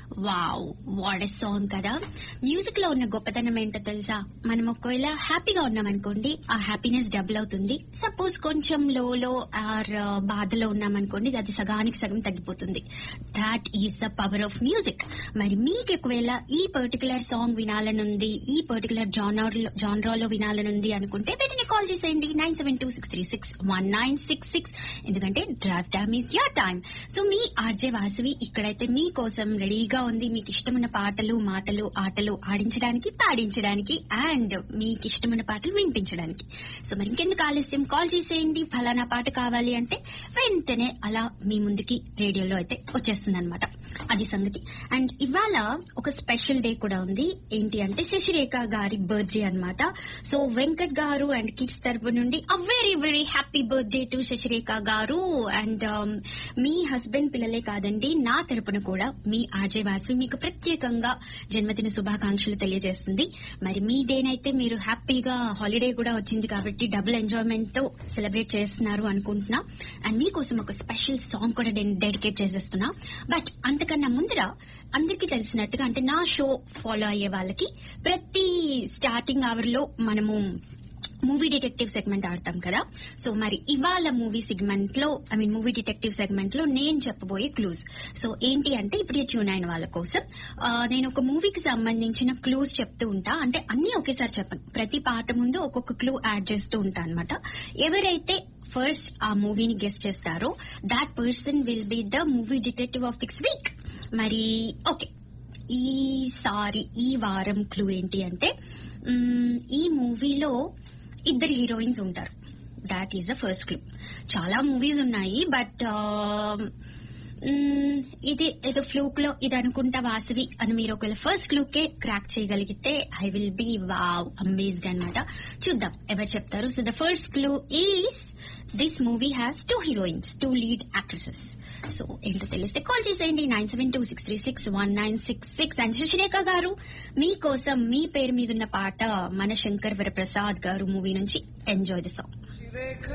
wow what a song కదా music లో ఉన్న గొప్పతనం ఏంటో తెలుసా మనం ఒకవేళ హ్యాపీగా ఉన్నామనుకోండి ఆ హ్యాపీనెస్ డబుల్ అవుతుంది సపోజ్ కొంచెం లోలో ఆర్ బాధలో ఉన్నామనుకోండి అది సగానికి సగం తగ్గిపోతుంది that is the power of music మరి మీకు ఒకవేళ ఈ పర్టికులర్ సాంగ్ వినాలనుంది ఈ పర్టికులర్ జానరాలో వినాలనుంది అనుకుంటే వెంటనే కాల్ చేసేయండి nine seven two six three six one nine six six ఎందుకంటే drive time is your time so మీ ఆర్జే వాసవి ఇక్కడైతే మీకోసం రెడీగా ఉంది మీకు ఇష్టమైన పాటలు మాటలు ఆటలు ఆడించడానికి పాడించడానికి అండ్ మీకు ఇష్టమైన పాటలు వినిపించడానికి సో మరి ఇంకెందుకు ఆలస్యం కాల్ చేసేయండి ఫలానా పాట కావాలి అంటే వెంటనే అలా మీ ముందుకి రేడియోలో అయితే వచ్చేస్తుంది అనమాట అది సంగతి అండ్ ఇవాళ ఒక స్పెషల్ డే కూడా ఉంది ఏంటి అంటే శశిరేఖ గారి బర్త్డే అన్నమాట సో వెంకట్ గారు అండ్ కిడ్స్ తరపు నుండి uh very very happy birthday to Sasirekha garu and me husband పిల్లలే కాదండి నా తరపున కూడా మీ ఆర్జే వాసవి మీకు ప్రత్యేకంగా జన్మదిన శుభాకాంక్షలు తెలియజేస్తుంది మరి మీ డేనైతే మీరు హ్యాపీగా హాలిడే కూడా వచ్చింది కాబట్టి డబుల్ ఎంజాయ్మెంట్ తో సెలబ్రేట్ చేస్తున్నారు అనుకుంటున్నా అండ్ మీకోసం ఒక స్పెషల్ సాంగ్ కూడా నేను డెడికేట్ చేసేస్తున్నా బట్ అంతకన్నా ముందర అందరికీ తెలిసినట్టుగా అంటే నా షో ఫాలో అయ్యే వాళ్ళకి ప్రతి స్టార్టింగ్ అవర్ లో మనము మూవీ డిటెక్టివ్ సెగ్మెంట్ ఆడతాం కదా సో మరి ఇవాళ మూవీ సెగ్మెంట్ లో I mean movie detective segment లో నేను చెప్పబోయే క్లూస్ సో ఏంటి అంటే ఇప్పుడు ట్యూన్ అయిన వాళ్ళ కోసం ఆ, నేను ఒక మూవీకి సంబంధించిన క్లూస్ చెప్తూ ఉంటా అంటే అన్ని ఒకేసారి చెప్పను ప్రతి పాట ముందు ఒక్కొక్క క్లూ యాడ్ చేస్తూ ఉంటా అనమాట ఎవరైతే ఫస్ట్ ఆ మూవీని గెస్ట్ చేస్తారో that person will be the movie detective of this week మరి ఓకే ఈసారి ఈ వారం క్లూ ఏంటి అంటే మ్మ్, ఈ మూవీలో ఇద్దరు హీరోయిన్స్ ఉంటారు that is the first clue చాలా మూవీస్ ఉన్నాయి బట్ ఇది ఏదో ఫ్లూక్ లో ఇది అనుకుంటా వాసవి అని మీరు ఒకవేళ ఫస్ట్ క్లూ కే క్రాక్ చేయగలిగితే I will be wow amazed అన్నమాట చూద్దాం ఎవరు చెప్తారు so the first clue is this movie has two heroines two lead actresses so ఏంటో తెలిస్తే కాల్ చేసేయండి nine seven two six three six one nine six six and Sasirekha garu మీకోసం మీ పేరు మీదున్న పాట మన శంకర్ వరప్రసాద్ గారు మూవీ నుంచి ఎంజాయ్ ది సాంగ్ రేఖ